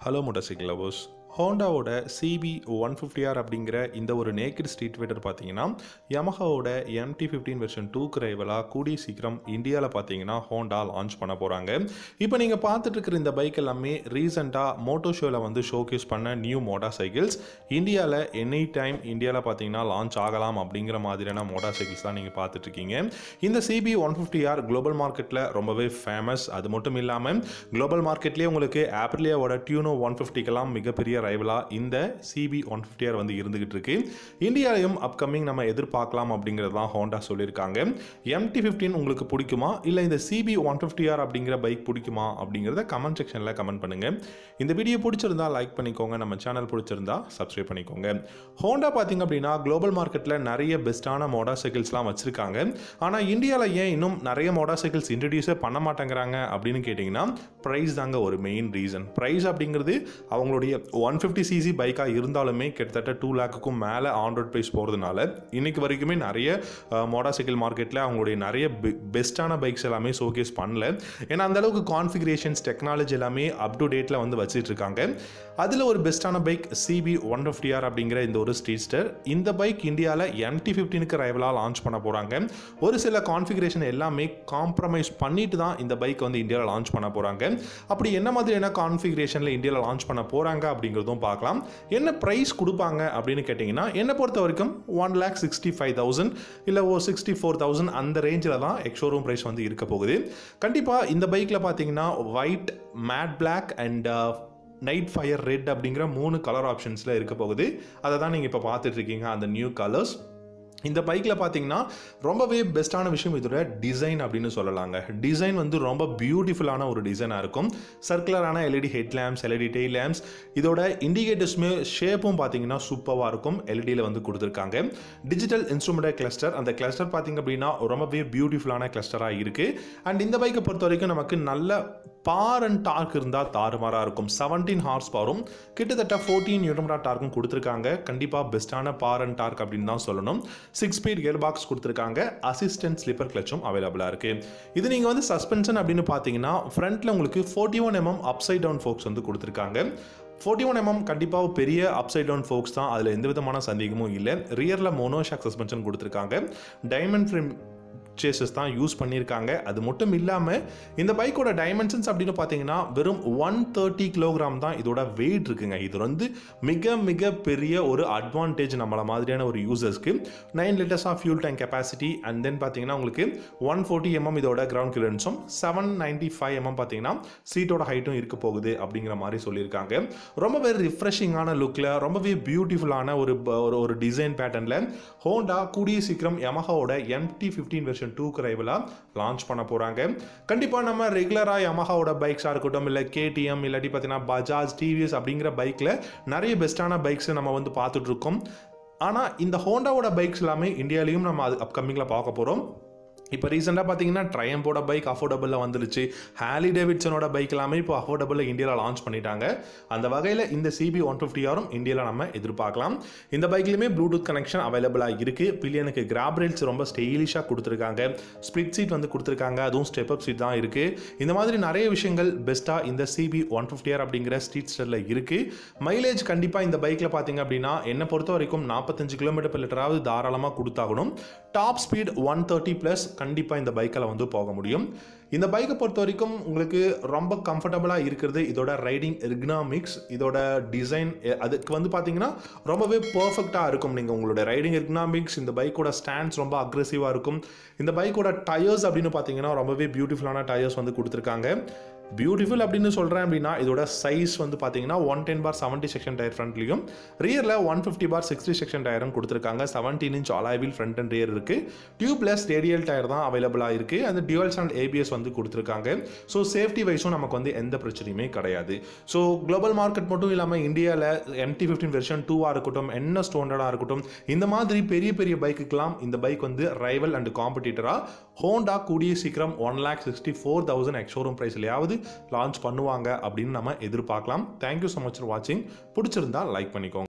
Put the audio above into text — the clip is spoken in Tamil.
ஹலோ மோட்டார்சைக்கிள் லவர்ஸ் ஹோண்டாவோட சிபி ஒன் ஃபிஃப்டிஆர் அப்படிங்கிற இந்த ஒரு நேக்கட் ஸ்ட்ரீட் ஃபைட்டர் பார்த்தீங்கன்னா யமஹாவோட எம்டி ஃபிஃப்டீன் வெர்ஷன் டூக்கு ரைவலாக கூடிய சீக்கிரம் இந்தியாவில் பார்த்தீங்கன்னா ஹோண்டா லான்ச் பண்ண போகிறாங்க இப்போ நீங்கள் பார்த்துட்டு இருக்கிற இந்த பைக் எல்லாமே ரீசெண்டாக மோட்டோ ஷோவில் வந்து ஷோகேஸ் பண்ண நியூ மோட்டார் சைக்கிள்ஸ் இந்தியாவில் எனி டைம் இந்தியாவில் பார்த்தீங்கன்னா லான்ச் ஆகலாம் அப்படிங்கிற மாதிரியான மோட்டார் சைக்கிள்ஸ் தான் நீங்கள் பார்த்துட்டு இருக்கீங்க இந்த CB one fifty R global மார்க்கெட்டில் ரொம்பவே ஃபேமஸ் அது மட்டும் இல்லாமல் குளோபல் மார்க்கெட்லேயே உங்களுக்கு ஆப்ரிலியாவோட டியூனோ ஒன் ஃபிஃப்டிக்கெல்லாம் மிகப்பெரிய ரைவலாக இந்த சிபி ஒன் ஃபிஃப்டி ஆர் வந்து இருந்துகிட்டு இருக்கு இந்தியாலையும் அப்கமிங் நம்ம எதிர்பார்க்கலாம் அப்படிங்கிறது தான் ஹோண்டா சொல்லியிருக்காங்க எம்டி ஃபிஃப்டின் உங்களுக்கு பிடிக்குமா இல்லை இந்த சிபி ஒன் ஃபிஃப்டி ஆர் அப்படிங்கிற பைக் பிடிக்குமா அப்படிங்கிறத கமெண்ட் செக்ஷனில் கமெண்ட் பண்ணுங்க இந்த வீடியோ பிடிச்சிருந்தா லைக் பண்ணிக்கோங்க நம்ம சேனல் பிடிச்சிருந்தா சப்ஸ்கிரைப் பண்ணிக்கோங்க ஹோண்டா பார்த்தீங்க அப்படின்னா குளோபல் மார்க்கெட்டில் நிறைய பெஸ்ட்டான மோட்டார் சைக்கிள்ஸ்லாம் வச்சிருக்காங்க ஆனால் இந்தியாவில் ஏன் இன்னும் நிறைய மோட்டார் சைக்கிள்ஸ் இன்ட்ரடியூஸே பண்ண மாட்டேங்கிறாங்க அப்படின்னு கேட்டிங்கன்னா ப்ரைஸ் தாங்க ஒரு மெயின் ரீசன் ப்ரைஸ் அப்படிங்கிறது அவங்களுடைய ஒன் ஃபிஃப்டி சிசி பைக்காக இருந்தாலுமே கிட்டத்தட்ட டூ லேக்குக்கும் மேலே ஆன் ரோட் ப்ரைஸ் போகிறதுனால இன்னைக்கு வரைக்குமே நிறைய மோட்டார் சைக்கிள் மார்க்கெட்டில் அவங்களுடைய நிறைய பெஸ்ட்டான பைக்ஸ் எல்லாமே ஷோகேஸ் பண்ணல ஏன்னா அந்த அளவுக்கு கான்ஃபிகரேஷன்ஸ் டெக்னாலஜி எல்லாமே அப் டு டேட்டில் வந்து வச்சிட்டு இருக்காங்க அதில் ஒரு பெஸ்ட்டான bike CB one fifty R அப்படிங்கிற இந்த ஒரு ஸ்ட்ரீட்ஸ்டர் இந்த பைக் இந்தியாவில் எம்டி ஃபிஃப்டீனுக்கு ரைவலாக லான்ச் பண்ண போகிறாங்க ஒரு சில கான்ஃபிகரேஷன் எல்லாமே காம்ப்ரமைஸ் பண்ணிட்டு தான் இந்த பைக் வந்து இந்தியாவில் லான்ச் பண்ண போகிறாங்க அப்படி என்ன மாதிரியான கான்ஃபிகரேஷனில் இந்தியாவில் லான்ச் பண்ண போகிறாங்க அப்படிங்கிறதும் பார்க்கலாம் என்ன ப்ரைஸ் கொடுப்பாங்க அப்படின்னு கேட்டிங்கன்னா என்னை பொறுத்த வரைக்கும் one lakh sixty five thousand இல்லை ஓ சிக்ஸ்டி ஃபோர் தௌசண்ட் அந்த ரேஞ்சில் தான் எக்ஷோரூம் ப்ரைஸ் வந்து இருக்க போகுது கண்டிப்பாக இந்த பைக்கில் பார்த்தீங்கன்னா white matte black and night fire red அப்படிங்கிற மூணு கலர் ஆப்ஷன்ஸில் இருக்க போகுது அதை தான் நீங்கள் இப்போ பார்த்துட்டு இருக்கீங்க அந்த நியூ கலர்ஸ் இந்த பைக்கில் பார்த்தீங்கன்னா ரொம்பவே பெஸ்ட்டான விஷயம் இதோட டிசைன் அப்படின்னு சொல்லலாங்க டிசைன் வந்து ரொம்ப பியூட்டிஃபுல்லான ஒரு டிசைனாக இருக்கும் சர்க்குலரான LED head lamps LED day lamps இதோட இண்டிகேட்டர்ஸுமே ஷேப்பும் பார்த்தீங்கன்னா சூப்பராக இருக்கும் எல்இடியில் வந்து கொடுத்துருக்காங்க டிஜிட்டல் இன்ஸ்ட்ருமெண்ட் கிளஸ்டர் அந்த கிளஸ்டர் பார்த்தீங்க அப்படின்னா ரொம்பவே பியூட்டிஃபுல்லான கிளஸ்டராக இருக்குது அண்ட் இந்த பைக்கை பொறுத்த வரைக்கும் நமக்கு நல்ல பார் அண்ட் டார்க் இருந்தால் தாறுமாறாக இருக்கும் செவன்டீன் ஹார்ஸ் பவரும் கிட்டத்தட்ட ஃபோர்டீன் யூனிமரா டார்க்கும் கொடுத்துருக்காங்க கண்டிப்பாக பெஸ்ட்டான பார் அண்ட் டார்க் அப்படின்னு தான் சொல்லணும் சிக்ஸ் ஸ்பீட் கியர் பாக்ஸ் கொடுத்துருக்காங்க அசிஸ்டன்ட் ஸ்லிப்பர் கிளச்சும் அவைலபிளாக இருக்குது இது நீங்கள் வந்து சஸ்பென்ஷன் அப்படின்னு பார்த்தீங்கன்னா ஃப்ரண்ட்டில் உங்களுக்கு forty one MM upside down forks வந்து கொடுத்துருக்காங்க ஃபோர்ட்டி ஒன் எம்எம் கண்டிப்பாக பெரிய அப்சைட் டவுன் ஃபோக்ஸ் தான் அதில் எந்த விதமான சந்தேகமும் இல்லை ரியரில் மோனோஷாக் சஸ்பென்ஷன் கொடுத்துருக்காங்க டைமண்ட் ஃப்ரேம் சேசஸ் தான் யூஸ் பண்ணியிருக்காங்க அது மட்டும் இல்லாமல் இந்த பைக்கோட டைமென்ஷன்ஸ் அப்படின்னு பார்த்தீங்கன்னா வெறும் ஒன் தேர்ட்டி கிலோகிராம் தான் இதோட வெயிட் இருக்குங்க இது வந்து மிக மிக பெரிய ஒரு அட்வான்டேஜ் நம்மள மாதிரியான ஒரு யூசர்ஸ்க்கு nine litres of fuel tank capacity and then பார்த்தீங்கன்னா உங்களுக்கு ஒன் ஃபோர்ட்டி எம்எம் இதோட கிரவுண்ட் கிளியரன்ஸும் செவன் நைன்டி ஃபைவ் எம்எம் பார்த்தீங்கன்னா சீட்டோட ஹைட்டும் இருக்க போகுது அப்படிங்கிற மாதிரி சொல்லியிருக்காங்க ரொம்பவே ரிஃப்ரெஷிங்கான லுக்கில் ரொம்பவே பியூட்டிஃபுல்லான ஒரு ஒரு டிசைன் பேட்டர்னில் ஹோண்டா கூடிய சீக்கிரம் யமஹாவோட எம்டி ஃபிஃப்டீன் வெர்ஷன் டூக்கு ரைவலாக லான்ச் பண்ண போகிறாங்க கண்டிப்பாக நம்ம ரெகுலராக யமஹாவோட பைக்ஸாக இருக்கட்டும் இல்லை கேடிஎம் இல்லாட்டி பார்த்தீங்கன்னா பஜாஜ் டிவிஎஸ் அப்படிங்கிற பைக்கில் நிறைய பெஸ்ட்டான பைக்ஸை நம்ம வந்து பார்த்துட்டு இருக்கோம் ஆனால் இந்த ஹோண்டாவோட பைக்ஸ் எல்லாமே இந்தியாலையும் நம்ம அது அப்கமிங்கில் பார்க்க போகிறோம் இப்போ ரீசெண்டாக பார்த்தீங்கன்னா ட்ரையம்போட பைக் அஃபோர்டபுளில் வந்துருச்சு ஹாலி டேவிட்சனோட பைக் எல்லாமே இப்போ அஃபோர்டபுளில் இந்தியாவில் லான்ச் பண்ணிட்டாங்க அந்த வகையில் இந்த சிபி ஒன் ஃபிஃப்டி ஆரும் இந்தியாவில் நம்ம எதிர்பார்க்கலாம் இந்த பைக்லையுமே ப்ளூடூத் கனெக்ஷன் அவைலபிளாக இருக்குது பில்லியனுக்கு கிராப் ரேல்ஸ் ரொம்ப ஸ்டைலிஷாக கொடுத்துருக்காங்க ஸ்ப்ளிட் சீட் வந்து கொடுத்துருக்காங்க அதுவும் ஸ்டெப் அப் சீட் தான் இருக்குது இந்த மாதிரி நிறைய விஷயங்கள் பெஸ்ட்டாக இந்த சிபி ஒன் ஃபிஃப்டி ஆர் அப்படிங்கிற ஸ்ட்ரீட் ஸ்டரில் இருக்குது மைலேஜ் கண்டிப்பாக இந்த பைக்கில் பார்த்தீங்க அப்படின்னா என்னை பொறுத்த வரைக்கும் நாற்பத்தஞ்சு கிலோமீட்டர் per லிட்டராவது தாராளமாக கொடுத்தாகணும் top speed one thirty plus கண்டிப்பாக இந்த பைக்கில் வந்து போக முடியும் இந்த பைக்கை பொறுத்த வரைக்கும் உங்களுக்கு ரொம்ப கம்ஃபர்டபுளாக இருக்கிறது இதோட ரைடிங் எர்கனாமிக்ஸ் இதோட டிசைன் அதுக்கு வந்து பார்த்தீங்கன்னா ரொம்பவே பர்ஃபெக்டாக இருக்கும் நீங்கள் உங்களோட ரைடிங் எர்கனாமிக்ஸ் இந்த பைக்கோட ஸ்டாண்ட்ஸ் ரொம்ப அக்ரெசிவாக இருக்கும் இந்த பைக்கோட டயர்ஸ் அப்படின்னு பார்த்தீங்கன்னா ரொம்பவே பியூட்டிஃபுல்லான டயர்ஸ் வந்து கொடுத்துருக்காங்க பியூட்டிஃபுல் அப்படின்னு சொல்கிறேன் அப்படின்னா இதோட சைஸ் வந்து பார்த்தீங்கன்னா one ten by seventy section tyre ஃப்ரண்ட்லையும் ரியரில் one fifty by sixty section டயரும் கொடுத்துருக்காங்க செவன்டீன் இன்ச் அலாய்வில் ஃப்ரண்ட் அண்ட் ரியர் இருக்குது டியூப்லெஸ் ரேடியல் டயர் தான் அவைலபிளாக இருக்குது அந்த டியூவல் சேனல் ஏபிஎஸ் வந்து கொடுத்துருக்காங்க ஸோ சேஃப்டி வைஸும் நமக்கு வந்து எந்த பிரச்சனையுமே கிடையாது ஸோ குளோபல் மார்க்கெட் மட்டும் இல்லாமல் இந்தியாவில் எம்டி ஃபிஃப்டின் வெர்ஷன் டூவாக இருக்கட்டும் என்ன ஸ்டாண்டர்டாக இருக்கட்டும் இந்த மாதிரி பெரிய பெரிய பைக்குக்கெலாம் இந்த பைக் வந்து ரைவல் அண்ட் காம்படிட்டராக ஹோண்டா கூடிய சீக்கிரம் one lakh sixty four thousand ex showroom ப்ரைஸ்லையாவது லான்ச் பண்ணுவாங்க அப்படின்னு நம்ம எதிர்பார்க்கலாம் தேங்க்யூ ஸோ மச் ஃபார் வாட்சிங் பிடிச்சிருந்தா லைக் பண்ணிக்கோங்க